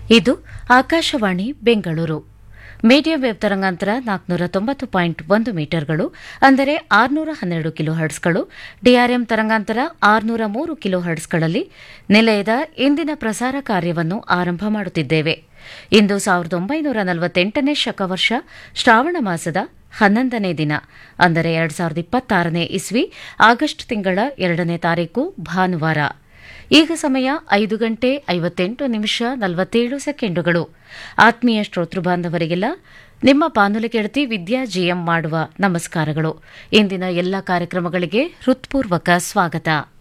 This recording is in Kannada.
ಇದು ಆಕಾಶವಾಣಿ ಬೆಂಗಳೂರು ಮೀಡಿಯಂ ವೇವ್ ತರಂಗಾಂತರ ನಾಲ್ಕುನೂರ ತೊಂಬತ್ತು ಪಾಯಿಂಟ್ ಒಂದು ಮೀಟರ್ಗಳು ಅಂದರೆ ಆರುನೂರ ಹನ್ನೆರಡು ಕಿಲೋ ಹರ್ಟ್ಸ್ಗಳು ಡಿಆರ್ಎಂ ತರಂಗಾಂತರ ಆರುನೂರ ಮೂರು ಕಿಲೋ ಹರ್ಟ್ಸ್ಗಳಲ್ಲಿ ನಿಲಯದ ಇಂದಿನ ಪ್ರಸಾರ ಕಾರ್ಯವನ್ನು ಆರಂಭ ಮಾಡುತ್ತಿದ್ದೇವೆ ಇಂದು ಸಾವಿರದ ಒಂಬೈನೂರ ನಲವತ್ತೆಂಟನೇ ಶಕವರ್ಷ ಶ್ರಾವಣ ಮಾಸದ ಹನ್ನೊಂದನೇ ದಿನ ಅಂದರೆ ಎರಡು ಸಾವಿರದ ಇಪ್ಪತ್ತಾರನೇ ಇಸ್ವಿ ಆಗಸ್ಟ್ ತಿಂಗಳ ಎರಡನೇ ತಾರೀಕು ಭಾನುವಾರ ಈಗ ಸಮಯ ಐದು ಗಂಟೆ ಐವತ್ತೆಂಟು ನಿಮಿಷ ನಲವತ್ತೇಳು ಸೆಕೆಂಡುಗಳು ಆತ್ಮೀಯ ಶ್ರೋತೃ ಬಾಂಧವರಿಗೆಲ್ಲ ನಿಮ್ಮ ಬಾನುಲಿ ಗೆಳತಿ ವಿದ್ಯಾ ಜಿಎಂ ಮಾಡುವ ನಮಸ್ಕಾರಗಳು ಇಂದಿನ ಎಲ್ಲ ಕಾರ್ಯಕ್ರಮಗಳಿಗೆ ಹೃತ್ಪೂರ್ವಕ ಸ್ವಾಗತ